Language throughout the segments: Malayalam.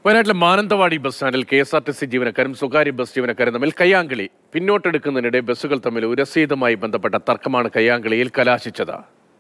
വയനാട്ടിലെ മാനന്തവാടി ബസ് സ്റ്റാൻഡിൽ K S R T C ജീവനക്കാരും സ്വകാര്യ ബസ് ജീവനക്കാരും തമ്മിൽ കയ്യാങ്കളി പിന്നോട്ടെടുക്കുന്നതിനിടെ ബസ്സുകൾ തമ്മിൽ ഉരസീതുമായി ബന്ധപ്പെട്ട തർക്കമാണ് കയ്യാങ്കളിയിൽ കലാശിച്ചത്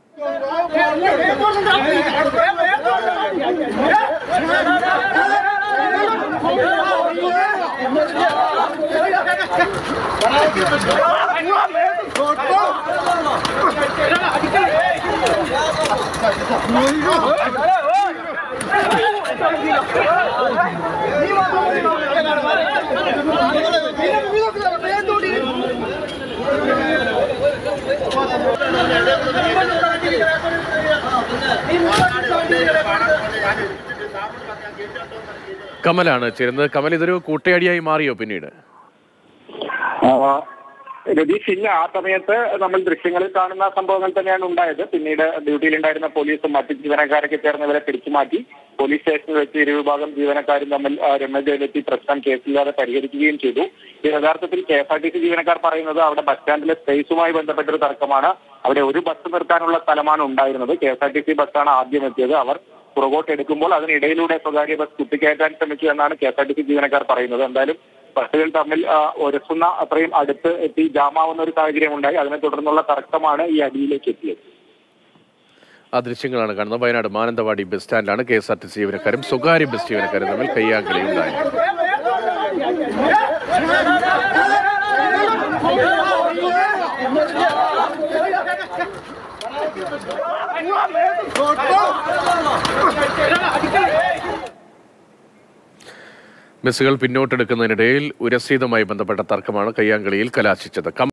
കമലാണ് ചേരുന്നത് കമൽ ഇതൊരു കൂട്ടയടിയായി മാറിയോ പിന്നീട് ആ, രതീഷ് ഇല്ല ആ സമയത്ത് നമ്മൾ ദൃശ്യങ്ങളിൽ കാണുന്ന സംഭവങ്ങൾ തന്നെയാണ് ഉണ്ടായത് പിന്നീട് ഡ്യൂട്ടിയിലുണ്ടായിരുന്ന പോലീസും മറ്റ് ജീവനക്കാരൊക്കെ ചേർന്ന് ഇവരെ പിടിച്ചു മാറ്റി പോലീസ് സ്റ്റേഷനിൽ വെച്ച് ഇരുവിഭാഗം ജീവനക്കാരും തമ്മിൽ ആ, രമ്യതയിലെത്തി പ്രശ്നം കേസില്ലാതെ പരിഹരിക്കുകയും ചെയ്തു ഇത് യഥാർത്ഥത്തിൽ K S R T C ജീവനക്കാർ പറയുന്നത് അവിടെ ബസ് സ്റ്റാൻഡിലെ സ്പേസുമായി ബന്ധപ്പെട്ടൊരു തർക്കമാണ് അവിടെ ഒരു ബസ് നിർത്താനുള്ള സ്ഥലമാണ് ഉണ്ടായിരുന്നത് K S R T C ബസ്സാണ് ആദ്യം എത്തിയത് അവർ പുറകോട്ട് എടുക്കുമ്പോൾ അതിനിടയിലൂടെ സ്വകാര്യ ബസ് കുത്തിക്കയറ്റാൻ ശ്രമിച്ചു എന്നാണ് K S R T C ജീവനക്കാർ പറയുന്നത് എന്തായാലും ബസ്സുകൾ തമ്മിൽ ആ, ഉരസുന്ന അത്രയും അടുത്ത് എത്തി ജാമാവുന്ന ഒരു സാഹചര്യം ഉണ്ടായി അതിനെ തുടർന്നുള്ള തർക്കമാണ് ഈ അടിയിലേക്ക് എത്തിയത് ആ ദൃശ്യങ്ങളാണ് കാണുന്നത് വയനാട് മാനന്തവാടി ബസ് സ്റ്റാൻഡിലാണ് K S R T C ജീവനക്കാരും സ്വകാര്യ ബസ് ജീവനക്കാരും തമ്മിൽ കയ്യാങ്കളി ഉണ്ടായത് ബസ്സുകൾ പിന്നോട്ടെടുക്കുന്നതിനിടയിൽ ഉരസീതുമായി ബന്ധപ്പെട്ട തർക്കമാണ് കയ്യാങ്കളിയിൽ കലാശിച്ചത്